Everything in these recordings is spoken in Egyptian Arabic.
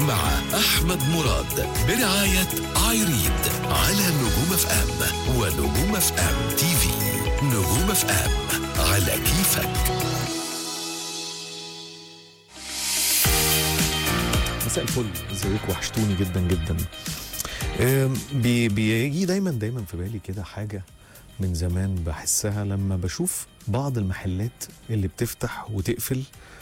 مع أحمد مراد برعاية ايريد على نجوم اف ام ونجوم اف ام تي في نجوم اف ام على كيفك مساء الفل ازيكم وحشتوني جدا جدا آم، بي- بيجي دايما دايما في بالي كده حاجه من زمان بحسها لما بشوف بعض المحلات اللي بتفتح وتقفل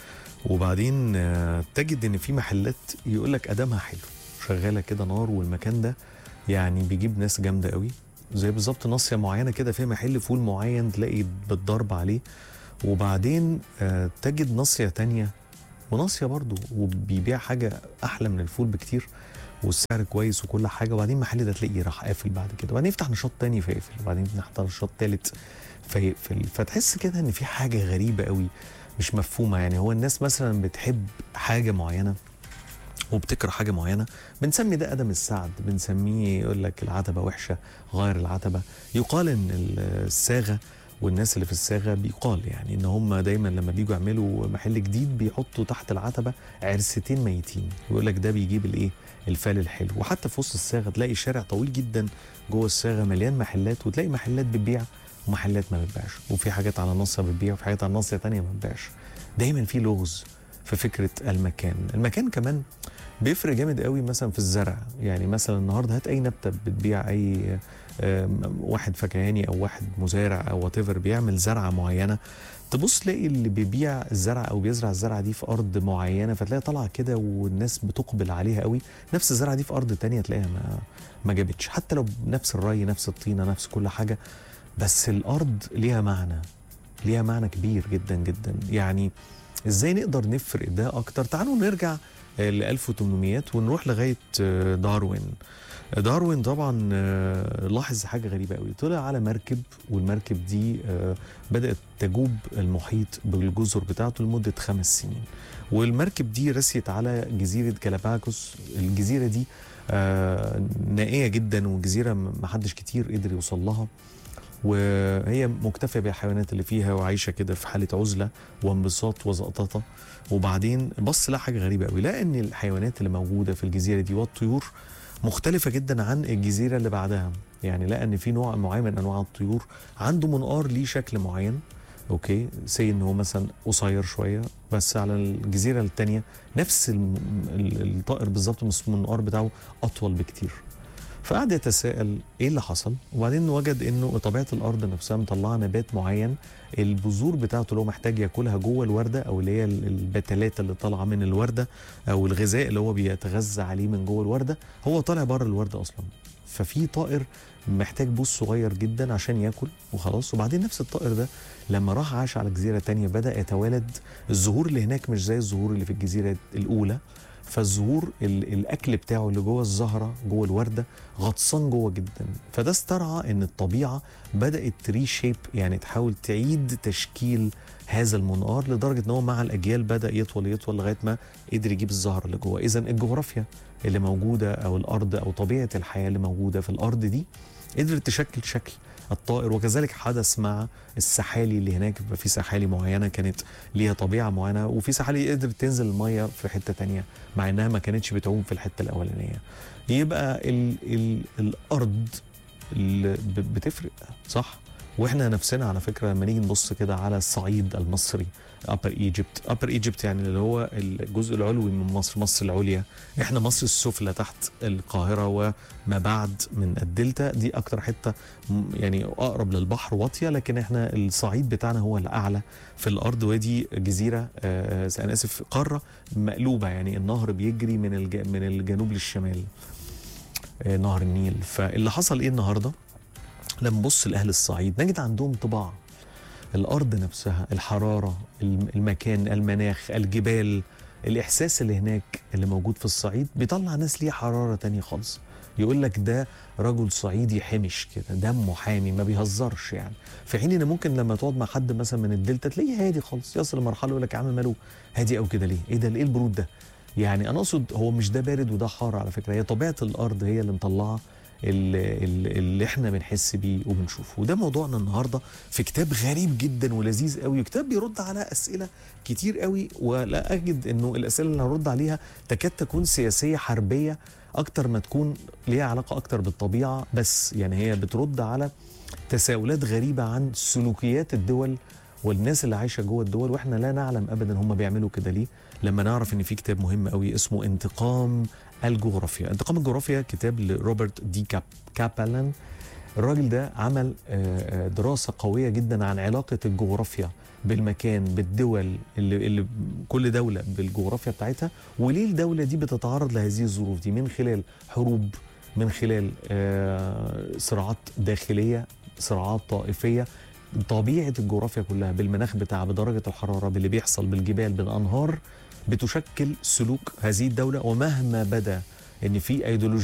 وبعدين آه، تجد ان في محلات يقول لك ادامها حلو شغاله كده نار والمكان ده يعني بيجيب ناس جامده قوي زي بالظبط ناصيه معينه كده فيها محل فول معين تلاقي بالضرب عليه وبعدين آه، تجد ناصيه تانية وناصيه برضو وبيبيع حاجه احلى من الفول بكتير والسعر كويس وكل حاجه وبعدين المحل ده تلاقيه راح قافل بعد كده وبعدين يفتح نشاط تاني فيقفل وبعدين يفتح نشاط تالت فيقفل فتحس كده ان في حاجه غريبه قوي مش مفهومه يعني هو الناس مثلا بتحب حاجه معينه وبتكره حاجه معينه بنسمي ده ادم السعد بنسميه يقول لك العتبه وحشه غير العتبه يقال ان الصاغه والناس اللي في الصاغه بيقال يعني ان هم دايما لما بيجوا يعملوا محل جديد بيحطوا تحت العتبه عرستين ميتين يقول لك ده بيجيب الايه الفال الحلو وحتى في وسط الصاغه تلاقي شارع طويل جدا جوه الصاغه مليان محلات وتلاقي محلات بتبيع ومحلات ما بتبيعش وفي حاجات على ناصيه بتبيع وفي حاجات على ناصيه تانية ما بتبيعش دايما في لغز في فكره المكان المكان كمان بيفرق جامد قوي مثلا في الزرع يعني مثلا النهارده هات اي نبته بتبيع اي آم، واحد فكهاني او واحد مزارع او وات بيعمل زرعه معينه تبص تلاقي اللي بيبيع الزرع او بيزرع الزرعه دي في ارض معينه فتلاقيها طالعه كده والناس بتقبل عليها قوي نفس الزرعه دي في ارض تانية تلاقيها ما ما جابتش حتى لو نفس الري نفس الطينه نفس كل حاجه بس الارض ليها معنى ليها معنى كبير جدا جدا يعني ازاي نقدر نفرق ده اكتر تعالوا نرجع ل 1800 ونروح لغايه آه، داروين داروين طبعا آه، لاحظ حاجه غريبه قوي طلع على مركب والمركب دي آه، بدات تجوب المحيط بالجزر بتاعته لمده خمس سنين والمركب دي رسيت على جزيره جالاباجوس الجزيره دي آه، نائيه جدا وجزيره ما حدش كتير قدر يوصل لها وهي مكتفيه بالحيوانات اللي فيها وعايشه كده في حاله عزله وانبساط وزقططه وبعدين بص لقى حاجه غريبه قوي لقى ان الحيوانات اللي موجوده في الجزيره دي والطيور مختلفه جدا عن الجزيره اللي بعدها يعني لقى ان في نوع معين من انواع الطيور عنده منقار ليه شكل معين اوكي سي ان هو مثلا قصير شويه بس على الجزيره الثانيه نفس الم- ال- الطائر بالظبط بس المنقار بتاعه اطول بكتير فقعد يتساءل ايه اللي حصل وبعدين وجد انه طبيعه الارض نفسها مطلعه نبات معين البذور بتاعته اللي هو محتاج ياكلها جوه الورده او اللي هي ال- البتلات اللي طالعه من الورده او الغذاء اللي هو بيتغذى عليه من جوه الورده هو طالع بره الورده اصلا ففي طائر محتاج بوز صغير جدا عشان ياكل وخلاص وبعدين نفس الطائر ده لما راح عاش على جزيره تانية بدا يتوالد الزهور اللي هناك مش زي الزهور اللي في الجزيره الاولى فالزهور ال- الاكل بتاعه اللي جوه الزهره جوه الورده غطسان جوه جدا فده استرعى ان الطبيعه بدات تريشيب يعني تحاول تعيد تشكيل هذا المنقار لدرجه ان هو مع الاجيال بدا يطول يطول لغايه ما قدر يجيب الزهره اللي جوه اذا الجغرافيا اللي موجوده او الارض او طبيعه الحياه اللي موجوده في الارض دي قدرت تشكل شكل الطائر وكذلك حدث مع السحالي اللي هناك بيبقى في سحالي معينه كانت ليها طبيعه معينه وفي سحالي قدرت تنزل الميه في حته تانية مع انها ما كانتش بتعوم في الحته الاولانيه يبقى ال ال الارض اللي ب- بتفرق صح واحنا نفسنا على فكره لما نيجي نبص كده على الصعيد المصري ابر ايجيبت ابر ايجيبت يعني اللي هو الجزء العلوي من مصر مصر العليا احنا مصر السفلى تحت القاهره وما بعد من الدلتا دي اكتر حته م- يعني اقرب للبحر واطيه لكن احنا الصعيد بتاعنا هو الاعلى في الارض ودي جزيره آه، آه، انا اسف قاره مقلوبه يعني النهر بيجري من الج... من الجنوب للشمال آه، نهر النيل فاللي حصل ايه النهارده لما نبص لاهل الصعيد نجد عندهم طباع الارض نفسها الحراره الم- المكان المناخ الجبال الاحساس اللي هناك اللي موجود في الصعيد بيطلع ناس ليه حراره تانية خالص يقول لك ده رجل صعيدي حمش كده دمه حامي ما بيهزرش يعني في حين ان ممكن لما تقعد مع حد مثلا من الدلتا تلاقيه هادي خالص يصل لمرحله يقول لك يا عم ماله هادي او كده ليه ايه ده ايه البرود ده يعني انا اقصد هو مش ده بارد وده حار على فكره هي طبيعه الارض هي اللي مطلعه اللي, اللي احنا بنحس بيه وبنشوفه وده موضوعنا النهارده في كتاب غريب جدا ولذيذ قوي وكتاب بيرد على اسئله كتير قوي ولا اجد انه الاسئله اللي هنرد عليها تكاد تكون سياسيه حربيه اكتر ما تكون ليها علاقه اكتر بالطبيعه بس يعني هي بترد على تساؤلات غريبه عن سلوكيات الدول والناس اللي عايشه جوه الدول واحنا لا نعلم ابدا هم بيعملوا كده ليه لما نعرف ان في كتاب مهم قوي اسمه انتقام الجغرافيا انتقام الجغرافيا كتاب لروبرت دي كاب كابلان الراجل ده عمل آه، آه، دراسه قويه جدا عن علاقه الجغرافيا بالمكان بالدول اللي, اللي كل دوله بالجغرافيا بتاعتها وليه الدوله دي بتتعرض لهذه الظروف دي من خلال حروب من خلال آه، صراعات داخليه صراعات طائفيه طبيعه الجغرافيا كلها بالمناخ بتاعها بدرجه الحراره باللي بيحصل بالجبال بالانهار بتشكل سلوك هذه الدوله ومهما بدا ان في ايديولوجيه